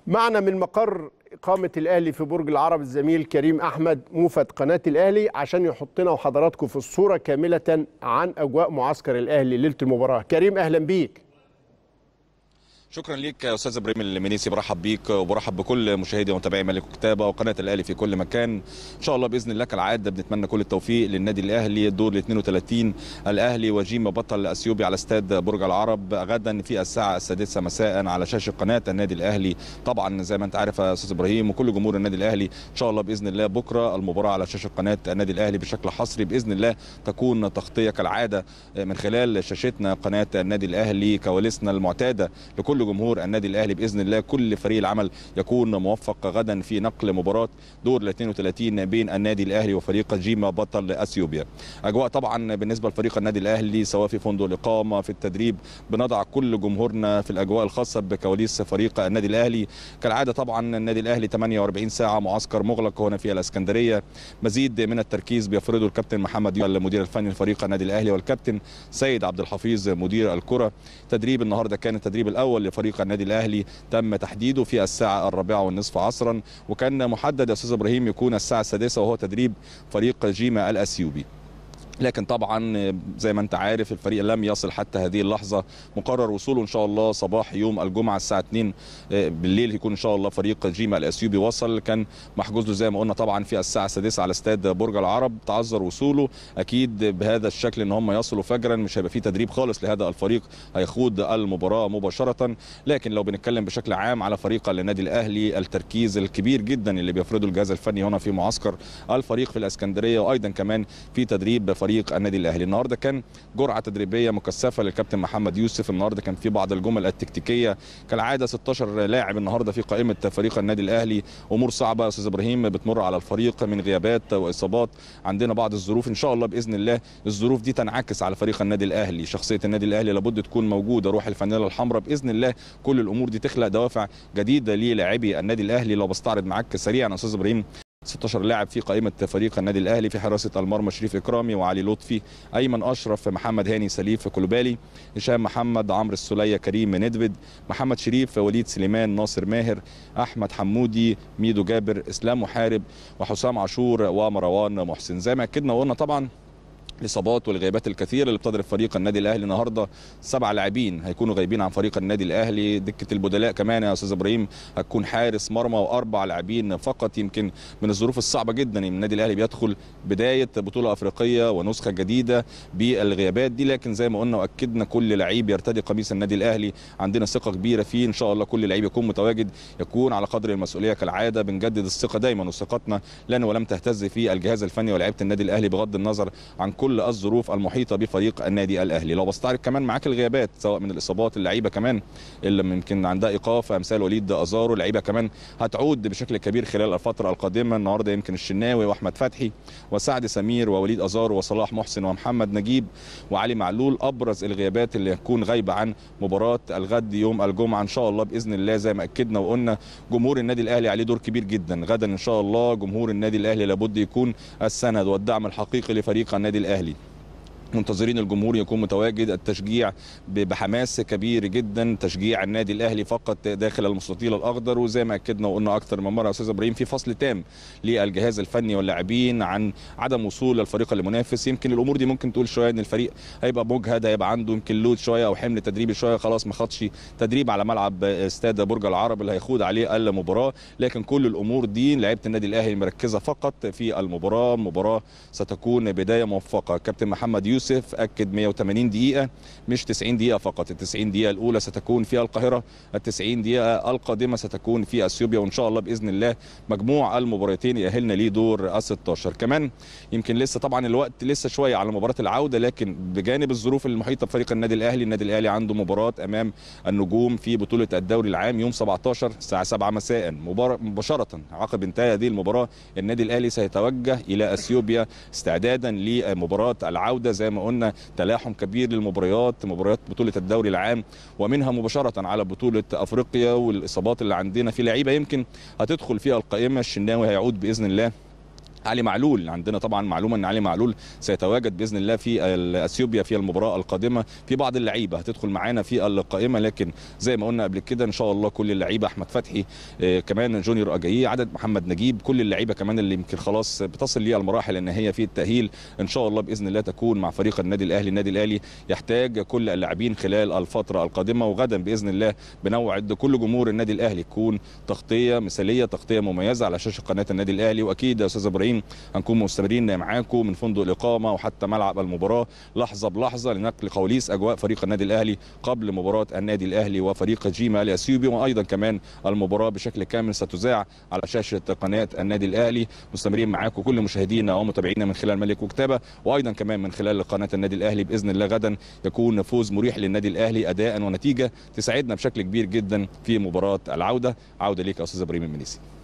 معنا من مقر إقامة الأهلي في برج العرب الزميل كريم أحمد موفد قناة الأهلي عشان يحطنا وحضراتكم في الصورة كاملة عن أجواء معسكر الأهلي ليلة المباراة كريم أهلا بيك شكرا ليك يا استاذ ابراهيم المنيسي برحب بيك وبرحب بكل مشاهدي ومتابعي ملك الكتابه وقناه الاهلي في كل مكان ان شاء الله باذن الله كالعاده بنتمنى كل التوفيق للنادي الاهلي الدور ال 32 الاهلي وجيم بطل اثيوبي على استاد برج العرب غدا في الساعه السادسه مساء على شاشه قناه النادي الاهلي طبعا زي ما انت عارف يا استاذ ابراهيم وكل جمهور النادي الاهلي ان شاء الله باذن الله بكره المباراه على شاشه قناه النادي الاهلي بشكل حصري باذن الله تكون تغطيه كالعاده من خلال شاشتنا قناه النادي الاهلي كواليسنا المعتاده لكل جمهور النادي الاهلي باذن الله كل فريق العمل يكون موفق غدا في نقل مباراه دور ال 32 بين النادي الاهلي وفريق جيما بطل اثيوبيا. اجواء طبعا بالنسبه لفريق النادي الاهلي سواء في فندق الاقامه في التدريب بنضع كل جمهورنا في الاجواء الخاصه بكواليس فريق النادي الاهلي كالعاده طبعا النادي الاهلي 48 ساعه معسكر مغلق هنا في الاسكندريه مزيد من التركيز بيفرضه الكابتن محمد المدير الفني لفريق النادي الاهلي والكابتن سيد عبد الحفيظ مدير الكره تدريب النهارده كان التدريب الاول لفريق النادي الاهلي تم تحديده في الساعه الرابعه والنصف عصرا وكان محدد يا استاذ ابراهيم يكون الساعه السادسه وهو تدريب فريق جيما الاثيوبي لكن طبعا زي ما انت عارف الفريق لم يصل حتى هذه اللحظه مقرر وصوله ان شاء الله صباح يوم الجمعه الساعه 2 بالليل يكون ان شاء الله فريق جيما الاثيوبي وصل كان محجوز له زي ما قلنا طبعا في الساعه السادسه على استاد برج العرب تعذر وصوله اكيد بهذا الشكل ان هم يصلوا فجرا مش هيبقى في تدريب خالص لهذا الفريق هيخوض المباراه مباشره لكن لو بنتكلم بشكل عام على فريق النادي الاهلي التركيز الكبير جدا اللي بيفرضه الجهاز الفني هنا في معسكر الفريق في الاسكندريه وايضا كمان في تدريب فريق النادي الاهلي النهارده كان جرعه تدريبيه مكثفه للكابتن محمد يوسف النهارده كان في بعض الجمل التكتيكيه كالعاده 16 لاعب النهارده في قائمه فريق النادي الاهلي امور صعبه يا استاذ ابراهيم بتمر على الفريق من غيابات واصابات عندنا بعض الظروف ان شاء الله باذن الله الظروف دي تنعكس على فريق النادي الاهلي شخصيه النادي الاهلي لابد تكون موجوده روح الفانيلا الحمراء باذن الله كل الامور دي تخلق دوافع جديده للاعبي النادي الاهلي لو بستعرض معاك سريعا يا استاذ ابراهيم 16 لاعب في قائمة فريق النادي الأهلي في حراسة المرمى شريف إكرامي وعلي لطفي أيمن أشرف محمد هاني سليف كلوبالي هشام محمد عمرو السولية كريم ندفد محمد شريف وليد سليمان ناصر ماهر أحمد حمودي ميدو جابر إسلام محارب وحسام عاشور ومروان محسن زي ما أكدنا وقلنا طبعا الاصابات والغيابات الكثيره اللي بتضرب فريق النادي الاهلي النهارده سبع لاعبين هيكونوا غايبين عن فريق النادي الاهلي دكه البدلاء كمان يا استاذ ابراهيم هتكون حارس مرمى واربع لاعبين فقط يمكن من الظروف الصعبه جدا ان النادي الاهلي بيدخل بدايه بطوله افريقيه ونسخه جديده بالغيابات دي لكن زي ما قلنا واكدنا كل لعيب يرتدي قميص النادي الاهلي عندنا ثقه كبيره فيه ان شاء الله كل لعيب يكون متواجد يكون على قدر المسؤوليه كالعاده بنجدد الثقه دايما وثقتنا لن ولم تهتز في الجهاز الفني ولاعيبه النادي الاهلي بغض النظر عن كل الظروف المحيطه بفريق النادي الاهلي لو بستعرض كمان معاك الغيابات سواء من الاصابات اللعيبه كمان اللي ممكن عندها ايقاف امثال وليد ازارو لعيبه كمان هتعود بشكل كبير خلال الفتره القادمه النهارده يمكن الشناوي واحمد فتحي وسعد سمير ووليد ازارو وصلاح محسن ومحمد نجيب وعلي معلول ابرز الغيابات اللي هتكون غايبه عن مباراه الغد يوم الجمعه ان شاء الله باذن الله زي ما اكدنا وقلنا جمهور النادي الاهلي عليه دور كبير جدا غدا ان شاء الله جمهور النادي الاهلي لابد يكون السند والدعم الحقيقي لفريق النادي الاهلي منتظرين الجمهور يكون متواجد التشجيع بحماس كبير جدا تشجيع النادي الاهلي فقط داخل المستطيل الاخضر وزي ما اكدنا وقلنا اكثر من مره يا استاذ ابراهيم في فصل تام للجهاز الفني واللاعبين عن عدم وصول الفريق المنافس يمكن الامور دي ممكن تقول شويه ان الفريق هيبقى مجهد هيبقى عنده يمكن لود شويه او حمل تدريبي شويه خلاص ما خدش تدريب على ملعب استاد برج العرب اللي هيخوض عليه المباراه لكن كل الامور دي لعيبه النادي الاهلي مركزه فقط في المباراه المباراه ستكون بدايه موفقه كابتن محمد يوسف يوسف اكد 180 دقيقه مش 90 دقيقه فقط ال 90 دقيقه الاولى ستكون في القاهره ال 90 دقيقه القادمه ستكون في اثيوبيا وان شاء الله باذن الله مجموع المباراتين يأهلنا لدور ال 16 كمان يمكن لسه طبعا الوقت لسه شويه على مباراه العوده لكن بجانب الظروف المحيطه بفريق النادي الاهلي النادي الاهلي عنده مباراه امام النجوم في بطوله الدوري العام يوم 17 الساعه 7 مساء مباشره عقب انتهاء هذه المباراه النادي الاهلي سيتوجه الى اثيوبيا استعدادا لمباراه العوده زي ما قلنا تلاحم كبير للمباريات مباريات بطوله الدوري العام ومنها مباشره على بطوله افريقيا والاصابات اللي عندنا في لعيبه يمكن هتدخل فيها القائمه الشناوي هيعود باذن الله علي معلول عندنا طبعا معلومه ان علي معلول سيتواجد باذن الله في اثيوبيا في المباراه القادمه في بعض اللعيبه هتدخل معانا في القائمه لكن زي ما قلنا قبل كده ان شاء الله كل اللعيبه احمد فتحي آه، كمان جونيور اجاييه عدد محمد نجيب كل اللعيبه كمان اللي يمكن خلاص بتصل ليها المراحل النهائيه في التاهيل ان شاء الله باذن الله تكون مع فريق النادي الاهلي النادي الاهلي يحتاج كل اللاعبين خلال الفتره القادمه وغدا باذن الله بنوعد كل جمهور النادي الاهلي تكون تغطيه مثاليه تغطيه مميزه على شاشه قناه النادي الاهلي واكيد يا استاذ ابراهيم هنكون مستمرين معاكم من فندق الاقامه وحتى ملعب المباراه لحظه بلحظه لنقل كواليس اجواء فريق النادي الاهلي قبل مباراه النادي الاهلي وفريق جيما الاثيوبي وايضا كمان المباراه بشكل كامل ستذاع على شاشه قناه النادي الاهلي مستمرين معاكم كل مشاهدينا ومتابعينا من خلال ملك وكتابه وايضا كمان من خلال قناه النادي الاهلي باذن الله غدا يكون فوز مريح للنادي الاهلي اداء ونتيجه تساعدنا بشكل كبير جدا في مباراه العوده عوده ليك يا استاذ ابراهيم المنيسي